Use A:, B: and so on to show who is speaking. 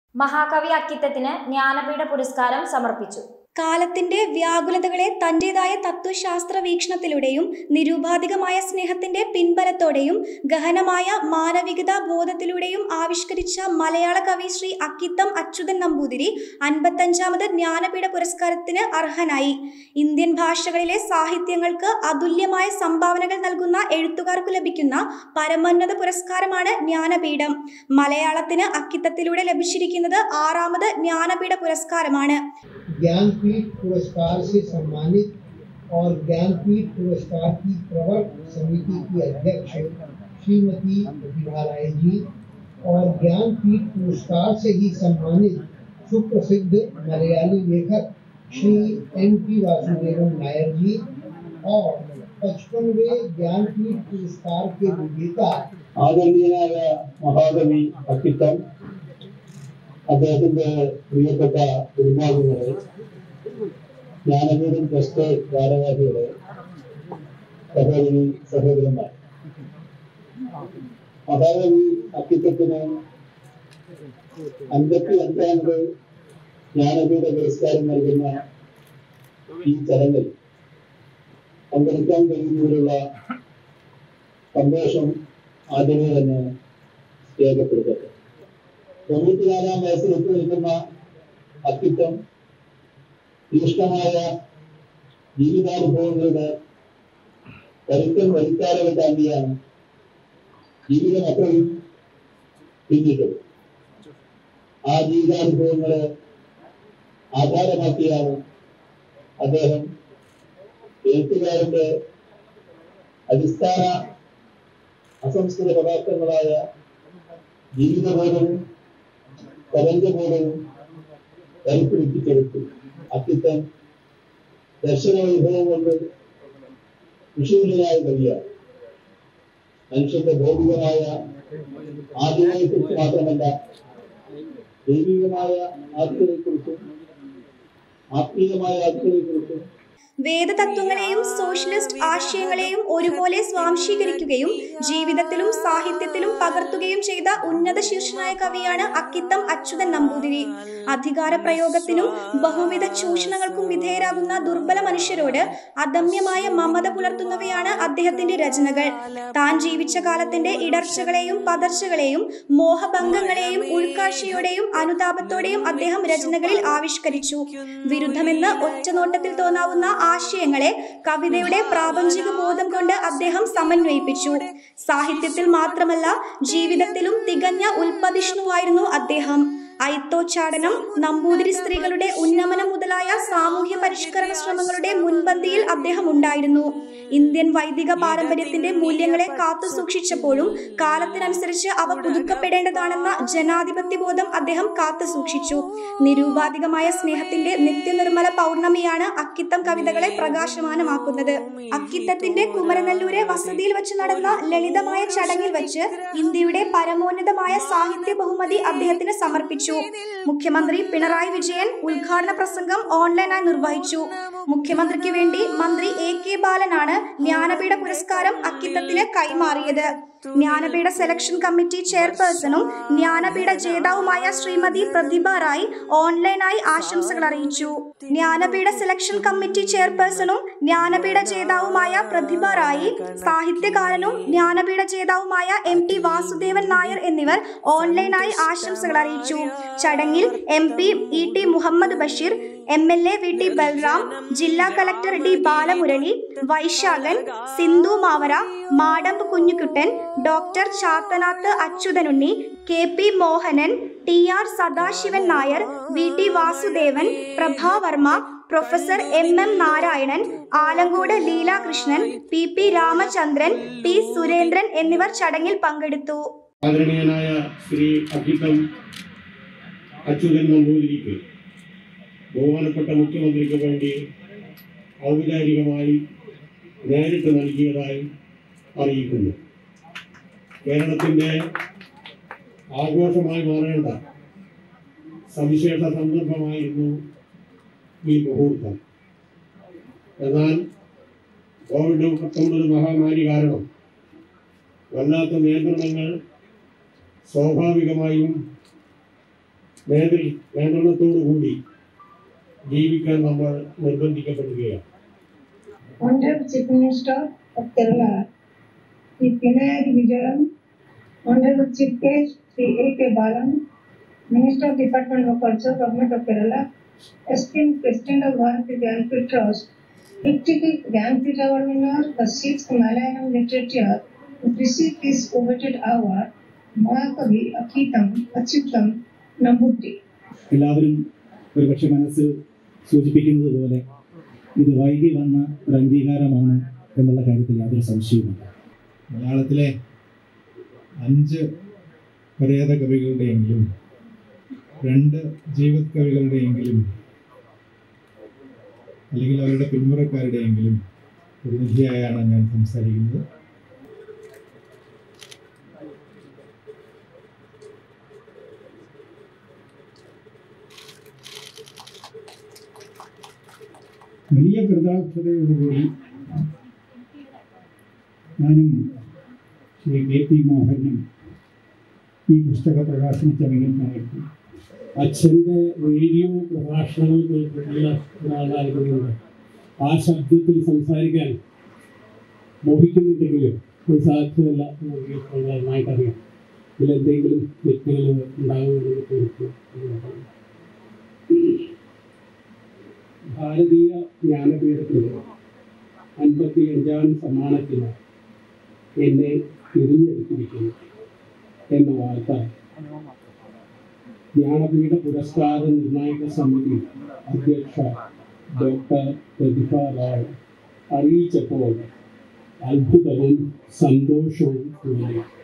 A: മഹാകവി അക്കിത്തത്തിന് ജ്ഞാനപീഠ പുരസ്കാരം സമർപ്പിച്ചു
B: കാലത്തിന്റെ വ്യാകുലതകളെ തന്റേതായ തത്വശാസ്ത്ര വീക്ഷണത്തിലൂടെയും നിരൂപാധികമായ സ്നേഹത്തിന്റെ പിൻബലത്തോടെയും ഗഹനമായ മാനവികതാ ബോധത്തിലൂടെയും ആവിഷ്കരിച്ച മലയാള കവി ശ്രീ അക്കിത്തം അച്യുതൻ നമ്പൂതിരി അൻപത്തഞ്ചാമത് ജ്ഞാനപീഠ പുരസ്കാരത്തിന് അർഹനായി ഇന്ത്യൻ ഭാഷകളിലെ സാഹിത്യങ്ങൾക്ക് അതുല്യമായ സംഭാവനകൾ നൽകുന്ന എഴുത്തുകാർക്ക് ലഭിക്കുന്ന പരമോന്നത പുരസ്കാരമാണ് ജ്ഞാനപീഠം മലയാളത്തിന് അക്കിത്തത്തിലൂടെ ലഭിച്ചിരിക്കുന്നത് ആറാമത് ജ്ഞാനപീഠ പുരസ്കാരമാണ്
C: ज्ञानपीठ पुरस्कार से सम्मानित और ज्ञानपीठ पुरस्कार की प्रवर्त समिति की अध्यक्ष श्रीमती प्रतिभा राय जी और ज्ञानपीठ पुरस्कार से ही सम्मानित सुप्रसिद्ध मलयाली लेखक श्री एम पी वासुदेवन नायर जी और पचपनवे ज्ञानपीठ पुरस्कार के विजेता
D: ആദരണീയനായ മഹാകവി അക്കിത്തം അദ്ദേഹത്തിന്റെ പ്രിയപ്പെട്ട കുടുംബാംഗങ്ങളെ ജ്ഞാനപീഠം ട്രസ്റ്റ് ഭാരവാഹികളെ സഹോദരി സഹോദരന്മാർ മഹാകവി അക്കിത്തത്തിന് അൻപത്തി അഞ്ചാമത് ജ്ഞാനപീഠ പുരസ്കാരം നൽകുന്ന ഈ ചടങ്ങിൽ പങ്കെടുക്കാൻ കഴിയുന്നതിലുള്ള സന്തോഷം ആദ്യമേ തന്നെ രേഖപ്പെടുത്തട്ടെ തൊണ്ണൂറ്റിനാലാം വയസ്സിൽ എത്തി നിൽക്കുന്ന അക്കിത്തം തീഷ്ണമായ ജീവിതാനുഭവങ്ങളുടെ കരുത്തൻ വരിക്കാരകൾ താണ്ടിയാണ് ജീവിതം അത്രയും പിന്നിട്ടത് ആ ജീവിതാനുഭവങ്ങളെ ആധാരമാക്കിയാണ് അദ്ദേഹം എഴുത്തുകാരന്റെ അടിസ്ഥാന അസംസ്കൃത പദാർത്ഥങ്ങളായ ജീവിതബോധവും പ്രപഞ്ചബോധവും കരുപ്പിടിപ്പിച്ചെടുത്തു അക്കിത്തൻ ദർശന വൈഭവം കൊണ്ട് വിഷുവിനായ കവിയാണ് മനുഷ്യന്റെ ഭൗതികമായ ആദ്യങ്ങളെക്കുറിച്ച് മാത്രമല്ല ദൈവികമായ ആത്മകളെക്കുറിച്ചും ആത്മീയമായ ആത്മകളെക്കുറിച്ചും
B: വേദതത്വങ്ങളെയും സോഷ്യലിസ്റ്റ് ആശയങ്ങളെയും ഒരുപോലെ സ്വാംശീകരിക്കുകയും ജീവിതത്തിലും സാഹിത്യത്തിലും പകർത്തുകയും ചെയ്ത ഉന്നത ശീർഷനായ കവിയാണ് അക്കിത്തം അച്യുതൻ നമ്പൂതിരി അധികാര പ്രയോഗത്തിനും ബഹുവിധ ചൂഷണങ്ങൾക്കും വിധേയരാകുന്ന ദുർബല മനുഷ്യരോട് അദമ്യമായ മമത പുലർത്തുന്നവയാണ് അദ്ദേഹത്തിന്റെ രചനകൾ താൻ ജീവിച്ച കാലത്തിന്റെ ഇടർച്ചകളെയും പതർച്ചകളെയും മോഹഭംഗങ്ങളെയും ഉൾക്കാഴ്ചയോടെയും അനുതാപത്തോടെയും അദ്ദേഹം രചനകളിൽ ആവിഷ്കരിച്ചു വിരുദ്ധമെന്ന് ഒറ്റനോട്ടത്തിൽ തോന്നാവുന്ന ആശയങ്ങളെ കവിതയുടെ പ്രാപഞ്ചിക ബോധം കൊണ്ട് അദ്ദേഹം സമന്വയിപ്പിച്ചു സാഹിത്യത്തിൽ മാത്രമല്ല ജീവിതത്തിലും തികഞ്ഞ ഉൽപ്പതിഷ്ണുവായിരുന്നു അദ്ദേഹം ഐത്തോച്ചാടനം നമ്പൂതിരി സ്ത്രീകളുടെ ഉന്നമനം മുതലായ സാമൂഹ്യ പരിഷ്കരണ ശ്രമങ്ങളുടെ മുൻപന്തിയിൽ അദ്ദേഹം ഉണ്ടായിരുന്നു ഇന്ത്യൻ വൈദിക പാരമ്പര്യത്തിന്റെ മൂല്യങ്ങളെ കാത്തു സൂക്ഷിച്ചപ്പോഴും കാലത്തിനനുസരിച്ച് അവ പുതുക്കപ്പെടേണ്ടതാണെന്ന ജനാധിപത്യ ബോധം അദ്ദേഹം കാത്തു സൂക്ഷിച്ചു നിരൂപാധികമായ സ്നേഹത്തിന്റെ നിത്യനിർമ്മല പൗർണമിയാണ് അക്കിത്തം കവിതകളെ പ്രകാശമാനമാക്കുന്നത് അക്കിത്തത്തിന്റെ കുമരനെല്ലൂരെ വസതിയിൽ വെച്ച് നടന്ന ലളിതമായ ചടങ്ങിൽ വെച്ച് ഇന്ത്യയുടെ പരമോന്നതമായ സാഹിത്യ ബഹുമതി അദ്ദേഹത്തിന് സമർപ്പിച്ചു മുഖ്യമന്ത്രി പിണറായി വിജയൻ ഉദ്ഘാടന പ്രസംഗം ഓൺലൈനായി നിർവഹിച്ചു മുഖ്യമന്ത്രിക്ക് വേണ്ടി മന്ത്രി എ കെ ബാലനാണ് ജ്ഞാനപീഠ പുരസ്കാരം അക്കിത്തത്തിന് കൈമാറിയത് ജ്ഞാനപീഠ സെലക്ഷൻ കമ്മിറ്റി ചെയർപേഴ്സണും ജ്ഞാനപീഠ ജേതാവുമായ ശ്രീമതി പ്രതിഭ റായ് ഓൺലൈനായി ആശംസകൾ അറിയിച്ചു ജ്ഞാനപീഠ സെലക്ഷൻ കമ്മിറ്റി ചെയർപേഴ്സണും ജ്ഞാനപീഠ ജേതാവുമായ പ്രതിഭ റായി സാഹിത്യകാരനും ജ്ഞാനപീഠ ജേതാവുമായ എം ടി വാസുദേവൻ നായർ എന്നിവർ ഓൺലൈനായി ആശംസകൾ അറിയിച്ചു ചടങ്ങിൽ M P E T Muhammad Basheer M L A V T Balram ജില്ലാ കളക്ടർ ഡി ബാലമുരളി വൈശാഖൻ സിന്ധു മാവര Madampu Kunjukuttan doctor Chathanath Achuthanunni K P Mohanan T R Sadasivan Nair V T Vasudevan Prabha Varma professor M M Narayanan Alankode Leelakrishnan P P Ramachandran P Surendran എന്നിവർ ചടങ്ങിൽ പങ്കെടുത്തു
E: ആദരണീയനായ ശ്രീ അഭിതം അച്യുതൻ നമ്പൂതിരിക്ക് ബഹുമാനപ്പെട്ട മുഖ്യമന്ത്രിക്ക് വേണ്ടി ഔപചാരികമായി നേരിട്ട് നൽകിയതായി അറിയിക്കുന്നു കേരളത്തിൻ്റെ ആഘോഷമായി മാറേണ്ട സവിശേഷ സന്ദർഭമായിരുന്നു ഈ മുഹൂർത്തം എന്നാൽ കോവിഡ് പത്തൊമ്പത് മഹാമാരി കാരണം വല്ലാത്ത നിയന്ത്രണങ്ങൾ സ്വാഭാവികമായും നേതൃ നിയന്ത്രണത്തോടു കൂടി ജീവിക്കാൻ നമ്മൾ നിർബന്ധിക്കപ്പെടുകയാണ്
F: Honorable Chief Minister of Kerala, Sri Pinarayi Vijayan, Honorable Chief Guest Sri A.K. Balan, Minister of Department of Culture, Government of Kerala, esteemed President of Bharati Jnanpith Trust, Ictitic Jnanpith Award winner, the sixth Malayalam literature, who received this coveted award, Mahakavi Akitam Achutam Nambutri.
G: എല്ലാവരും ഒരുപക്ഷെ മനസ്സിൽ സൂചിപ്പിക്കുന്നത് പോലെ ഇത് വൈകി വന്ന ഒരു അംഗീകാരമാണ് എന്നുള്ള കാര്യത്തിൽ യാതൊരു സംശയവുമില്ല
H: മലയാളത്തിലെ അഞ്ച് പരേത കവികളുടെയെങ്കിലും രണ്ട് ജീവത് കവികളുടെയെങ്കിലും അല്ലെങ്കിൽ അവരുടെ പിന്മുറക്കാരുടെയെങ്കിലും പ്രതിനിധിയായാണ് ഞാൻ സംസാരിക്കുന്നത്
I: വലിയ കൃതാർത്ഥതയോടുകൂടി ഞാനും ശ്രീ കെ പി മോഹനും ഈ പുസ്തക പ്രകാശന ചടങ്ങിൽ പങ്കെടുത്തു
E: അച്ഛൻ്റെ റേഡിയോ പ്രഭാഷണങ്ങൾ കേട്ടിട്ടുള്ള ഒരാളായതുകൊണ്ട് ആ ശബ്ദത്തിൽ സംസാരിക്കാൻ മോഹിക്കുന്നുണ്ടെങ്കിലും ഇത് സാധ്യമല്ല എന്ന് എനിക്ക് നന്നായിട്ടറിയാം ഇതിലെന്തെങ്കിലും തെറ്റുകൾ ഉണ്ടാകുമെന്ന് തോന്നിക്കും ഭാരതീയ ജ്ഞാനപീഠത്തിൻ്റെ അൻപത്തി അഞ്ചാം സമ്മാനത്തിന് എന്നെ തിരഞ്ഞെടുത്തിരിക്കുന്നു എന്ന വാർത്ത ജ്ഞാനപീഠ പുരസ്കാര നിർണായക സമിതി അധ്യക്ഷ ഡോക്ടർ പ്രതിഭ റായ് അറിയിച്ചപ്പോൾ അത്ഭുതവും സന്തോഷവും തോന്നി